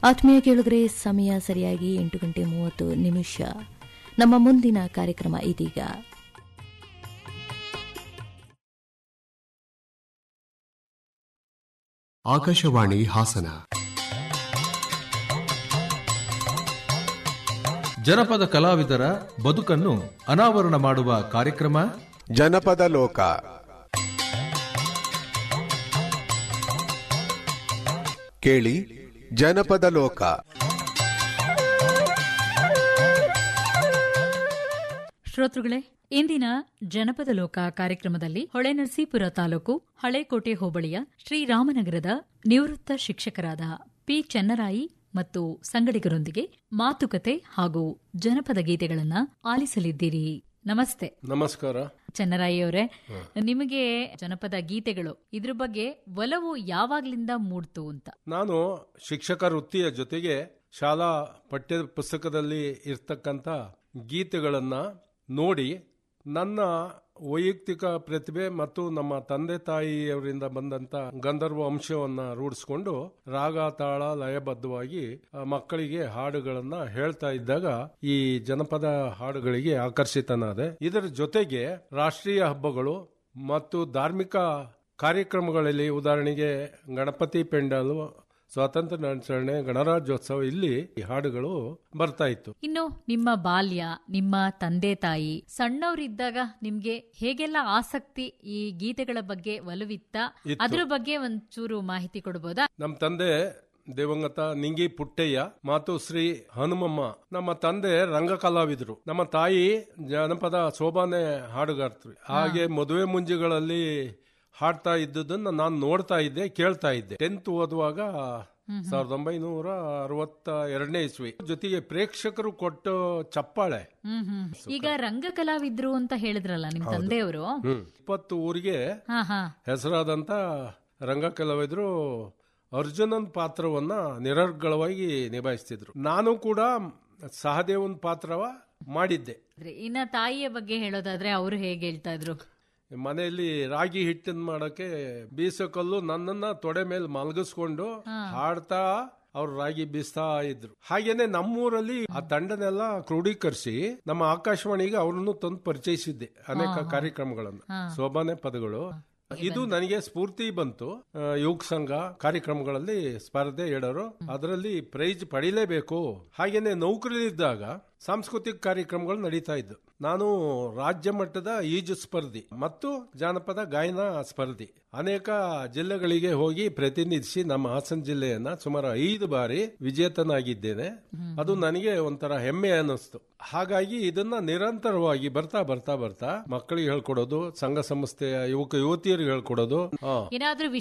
ಆತ್ಮೀಯ ಕೇಳಿದ್ರೆ ಸಮಯ ಸರಿಯಾಗಿ ಎಂಟು ಗಂಟೆ ಮೂವತ್ತು ನಿಮಿಷ ನಮ್ಮ ಮುಂದಿನ ಕಾರ್ಯಕ್ರಮ ಇದೀಗ ಆಕಾಶವಾಣಿ ಹಾಸನ ಜನಪದ ಕಲಾವಿದರ ಬದುಕನ್ನು ಅನಾವರಣ ಮಾಡುವ ಕಾರ್ಯಕ್ರಮ ಜನಪದ ಲೋಕ ಕೇಳಿ ಜನಪದ ಲೋಕ ಶ್ರೋತೃಗಳೇ ಇಂದಿನ ಜನಪದ ಲೋಕ ಕಾರ್ಯಕ್ರಮದಲ್ಲಿ ಹೊಳೆನರಸೀಪುರ ತಾಲೂಕು ಹಳೇಕೋಟೆ ಹೋಬಳಿಯ ಶ್ರೀರಾಮನಗರದ ನಿವೃತ್ತ ಶಿಕ್ಷಕರಾದ ಪಿ ಚೆನ್ನರಾಯಿ ಮತ್ತು ಸಂಗಡಿಗರೊಂದಿಗೆ ಮಾತುಕತೆ ಹಾಗೂ ಜನಪದ ಗೀತೆಗಳನ್ನ ಆಲಿಸಲಿದ್ದೀರಿ ನಮಸ್ತೆ ನಮಸ್ಕಾರ ಚೆನ್ನರಾಯಿ ಅವರೇ ನಿಮಗೆ ಜನಪದ ಗೀತೆಗಳು ಇದ್ರ ಬಗ್ಗೆ ಒಲವು ಯಾವಾಗ್ಲಿಂದ ಮೂಡ್ತು ಅಂತ ನಾನು ಶಿಕ್ಷಕ ವೃತ್ತಿಯ ಜೊತೆಗೆ ಶಾಲಾ ಪಠ್ಯ ಪುಸ್ತಕದಲ್ಲಿ ಇರ್ತಕ್ಕಂಥ ಗೀತೆಗಳನ್ನ ನೋಡಿ ನನ್ನ ವೈಯಕ್ತಿಕ ಪ್ರತಿಭೆ ಮತ್ತು ನಮ್ಮ ತಂದೆ ತಾಯಿಯವರಿಂದ ಬಂದಂತ ಗಂಧರ್ವ ಅಂಶವನ್ನ ರೂಢಿಸ್ಕೊಂಡು ರಾಗ ತಾಳ ಲಯಬದ್ಧವಾಗಿ ಆ, ಮಕ್ಕಳಿಗೆ ಹಾಡುಗಳನ್ನ ಹೇಳ್ತಾ ಇದ್ದಾಗ ಈ ಜನಪದ ಹಾಡುಗಳಿಗೆ ಆಕರ್ಷಿತನಾದೆ ಇದರ ಜೊತೆಗೆ ರಾಷ್ಟ್ರೀಯ ಹಬ್ಬಗಳು ಮತ್ತು ಧಾರ್ಮಿಕ ಕಾರ್ಯಕ್ರಮಗಳಲ್ಲಿ ಉದಾಹರಣೆಗೆ ಗಣಪತಿ ಪೆಂಡಲು ಸ್ವಾತಂತ್ರ್ಯ ದಿನಾಚರಣೆ ಗಣರಾಜ್ಯೋತ್ಸವ ಇಲ್ಲಿ ಈ ಹಾಡುಗಳು ಬರ್ತಾ ಇತ್ತು ಇನ್ನು ನಿಮ್ಮ ಬಾಲ್ಯ ನಿಮ್ಮ ತಂದೆ ತಾಯಿ ಸಣ್ಣವರಿದ್ದಾಗ ನಿಮ್ಗೆ ಹೇಗೆಲ್ಲ ಆಸಕ್ತಿ ಈ ಗೀತೆಗಳ ಬಗ್ಗೆ ಒಲವಿತ್ತ ಇತ್ತು. ಅದ್ರ ಬಗ್ಗೆ ಒಂಚೂರು ಮಾಹಿತಿ ಕೊಡ್ಬೋದಾ ನಮ್ಮ ತಂದೆ ದಿವಂಗತ ನಿಂಗಿ ಪುಟ್ಟಯ್ಯ ಮಾತುಶ್ರೀ ಹನುಮಮ್ಮ ನಮ್ಮ ತಂದೆ ರಂಗ ಕಲಾವಿದರು ನಮ್ಮ ತಾಯಿ ಜನಪದ ಶೋಭಾನೆ ಹಾಡುಗಾರ್ತ್ರಿ ಹಾಗೆ ಮದುವೆ ಮುಂಜಿಗಳಲ್ಲಿ ಹಾಡ್ತಾ ಇದ್ದುದನ್ನ ನಾನು ನೋಡ್ತಾ ಇದ್ದೆ ಕೇಳ್ತಾ ಇದ್ದೆ ಟೆಂತ್ ಓದುವಾಗ ಸಾವಿರದ ಒಂಬೈನೂರ ಅರವತ್ತ ಎರಡನೇ ಇಸ್ವಿ ಜೊತೆಗೆ ಪ್ರೇಕ್ಷಕರು ಕೊಟ್ಟ ಚಪ್ಪಾಳೆ ಹ್ಮ್ ಹ್ಮ್ ಈಗ ರಂಗ ಕಲಾವಿದ್ರು ಅಂತ ಹೇಳಿದ್ರಲ್ಲ ನಿಮ್ ತಂದೆಯವರು ಹ್ಮ್ ಇಪ್ಪತ್ತು ಊರಿಗೆ ಹಾ ಹಾ ಹೆಸರಾದಂತ ರಂಗ ಕಲಾವಿದರು ಅರ್ಜುನನ್ ಪಾತ್ರವನ್ನ ನಿರರ್ಗಳವಾಗಿ ನಿಭಾಯಿಸ್ತಿದ್ರು ನಾನು ಕೂಡ ಸಹದೇವನ್ ಪಾತ್ರವ ಮಾಡಿದ್ದೆ ಆದ್ರೆ ಇನ್ನ ತಾಯಿಯ ಬಗ್ಗೆ ಹೇಳೋದಾದ್ರೆ ಅವರು ಹೇಗೆ ಹೇಳ್ತಾ ಇದ್ರು ಮನೆಯಲ್ಲಿ ರಾಗಿ ಹಿಟ್ಟನ್ ಮಾಡಕ್ಕೆ ಬೀಸಕಲ್ಲು ನನ್ನನ್ನ ತೊಡೆ ಮೇಲೆ ಮಲಗಿಸ್ಕೊಂಡು ಹಾಡ್ತಾ ಅವ್ರು ರಾಗಿ ಬೀಸ್ತಾ ಇದ್ರು ಹಾಗೇನೆ ನಮ್ಮೂರಲ್ಲಿ ಆ ತಂಡನೆಲ್ಲ ಕ್ರೋಢೀಕರಿಸಿ ನಮ್ಮ ಆಕಾಶವಾಣಿಗೆ ಅವರನ್ನು ತಂದು ಪರಿಚಯಿಸಿದ್ದೆ ಅನೇಕ ಕಾರ್ಯಕ್ರಮಗಳನ್ನು ಶೋಭಾನೆ ಪದಗಳು ಇದು ನನಗೆ ಸ್ಫೂರ್ತಿ ಬಂತು ಆ, ಯುವಕ ಸಂಘ ಕಾರ್ಯಕ್ರಮಗಳಲ್ಲಿ ಸ್ಪರ್ಧೆ ಇಡೋರು ಅದರಲ್ಲಿ ಪ್ರೈಜ್ ಪಡಿಲೇಬೇಕು ಹಾಗೇನೆ ನೌಕರಿಲಿದ್ದಾಗ ಸಾಂಸ್ಕೃತಿಕ ಕಾರ್ಯಕ್ರಮಗಳು ನಡೀತಾ ಇದ್ದು ನಾನು ರಾಜ್ಯ ಮಟ್ಟದ ಈಜು ಸ್ಪರ್ಧಿ ಮತ್ತು ಜಾನಪದ ಗಾಯನ ಸ್ಪರ್ಧಿ ಅನೇಕ ಜಿಲ್ಲೆಗಳಿಗೆ ಹೋಗಿ ಪ್ರತಿನಿಧಿಸಿ ನಮ್ಮ ಹಾಸನ ಜಿಲ್ಲೆಯನ್ನ ಸುಮಾರು ಐದು ಬಾರಿ ವಿಜೇತನಾಗಿದ್ದೇನೆ ಅದು ನನಗೆ ಒಂಥರ ಹೆಮ್ಮೆ ಅನ್ನಿಸ್ತು ಹಾಗಾಗಿ ಇದನ್ನ ನಿರಂತರವಾಗಿ ಬರ್ತಾ ಬರ್ತಾ ಬರ್ತಾ ಮಕ್ಕಳಿಗೆ ಹೇಳ್ಕೊಡೋದು ಸಂಘ ಸಂಸ್ಥೆಯ ಯುವಕ ಯುವತಿಯರಿಗೆ ಹೇಳ್ಕೊಡೋದು ಆ, ಏನಾದ್ರೂ